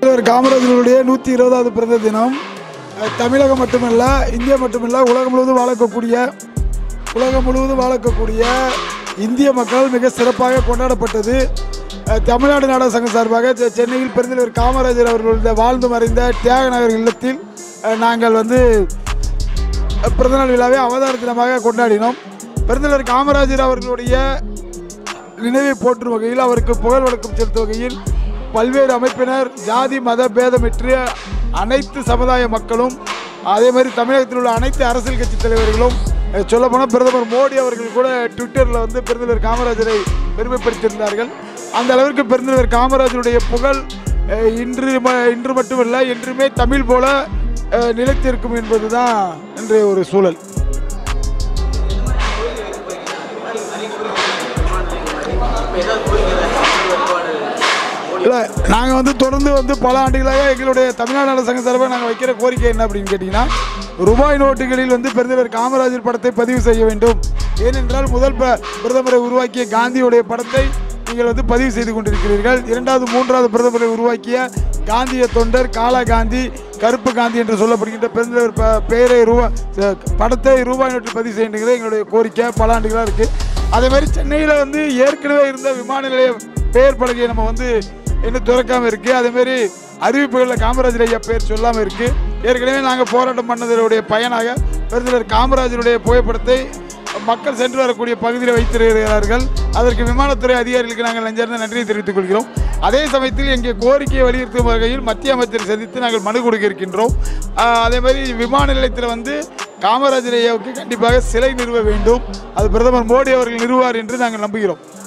பெருந்தலைவர் காமராஜருடைய நூற்றி இருபதாவது பிறந்த தினம் அஹ், தமிழகம் மட்டுமல்ல இந்தியா மட்டுமல்ல உலகம் முழுவதும் வாழக்கூடிய உலகம் முழுவதும் வாழக்கூடிய இந்திய மக்கள் மிக சிறப்பாக கொண்டாடப்பட்டது அஹ், தமிழ்நாடு நாடக சங்கம் சார்பாக செ- சென்னையில் பெருந்தலைவர் காமராஜர் அவர்களுடைய வாழ்ந்து மறைந்த தியாகநகர் இல்லத்தில் அஹ், நாங்கள் வந்து அஹ், பிறந்தநாள் விழாவை அவதார தினமாக கொண்டாடினோம் பெருந்தலைவர் காமராஜர் அவர்களுடைய நினைவை போற்றும் வகையில் அவருக்கு புகழ் வணக்கம் செலுத்தும் வகையில் பல்வேறு அமைப்பினர் ஜாதி மத பேதமின்றி அனைத்து சமுதாய மக்களும் அதே மாதிரி தமிழகத்தில் உள்ள அனைத்து அரசியல் கட்சி தலைவர்களும் அஹ், சொல்லப்போனால் பிரதமர் மோடி அவர்கள் கூட ட்விட்டரில் வந்து பெருந்தலைவர் காமராஜரை பெருமைப்படுத்தியிருந்தார்கள் அந்த அளவிற்கு பெருந்தலைவர் காமராஜருடைய புகழ் அஹ், இன்று ம- இன்று மட்டுமல்ல என்றுமே தமிழ் போல அஹ், நிலைத்திருக்கும் என்பதுதான் இன்றைய ஒரு சூழல் இல்லை நாங்கள் வந்து தொடர்ந்து வந்து பல ஆண்டுகளாக எங்களுடைய தமிழ்நாடு நல சங்க சார்பாக நாங்கள் வைக்கிற கோரிக்கை என்ன அப்படின்னு கேட்டிங்கன்னா ரூபாய் நோட்டுகளில் வந்து பெருந்தலைவர் காமராஜர் படத்தை பதிவு செய்ய வேண்டும் ஏனென்றால் முதல் ப- பிரதமரை உருவாக்கிய காந்தியுடைய படத்தை நீங்கள் வந்து பதிவு செய்து கொண்டிருக்கிறீர்கள் இரண்டாவது மூன்றாவது பிரதமரை உருவாக்கிய காந்திய தொண்டர் காலா காந்தி கருப்பு காந்தி என்று சொல்லப்படுகின்ற பெருந்தலைவர் ப- பெயரை ரூபா ச- படத்தை ரூபாய் நோட்டில் பதிவு செய்யுங்கிறது எங்களுடைய கோரிக்கை பல ஆண்டுகளாக இருக்குது அதே மாதிரி சென்னையில் வந்து ஏற்கனவே இருந்த விமான நிலைய பெயர் பலகையை நம்ம வந்து இன்னும் திறக்காம இருக்கு அதே மாதிரி அறிவிப்புகளில் காமராஜர் ஐயா பெயர் சொல்லாமல் இருக்கு ஏற்கனவே நாங்கள் போராட்டம் பண்ணதனுடைய பயனாக பெருந்தலைவர் காமராஜருடைய புகைப்படத்தை மக்கள் சென்று வரக்கூடிய பகுதியில் வைத்திருக்கிறார்கள் அதற்கு விமானத்துறை அதிகாரிகளுக்கு நாங்கள் நெஞ்சார்ந்த நன்றியை தெரிவித்துக் கொள்கிறோம் அதே சமயத்தில் எங்கள் கோரிக்கையை வலியுறுத்தும் வகையில் மத்திய அமைச்சரை சந்தித்து நாங்கள் மனு கொடுக்க இருக்கின்றோம் ஆஹ் அதே மாதிரி விமான நிலையத்தில் வந்து காமராஜர் ஐயாவுக்கு கண்டிப்பாக சிலை நிறுவ வேண்டும் அது பிரதமர் மோடி அவர்கள் நிறுவார் என்று நாங்கள் நம்புகிறோம்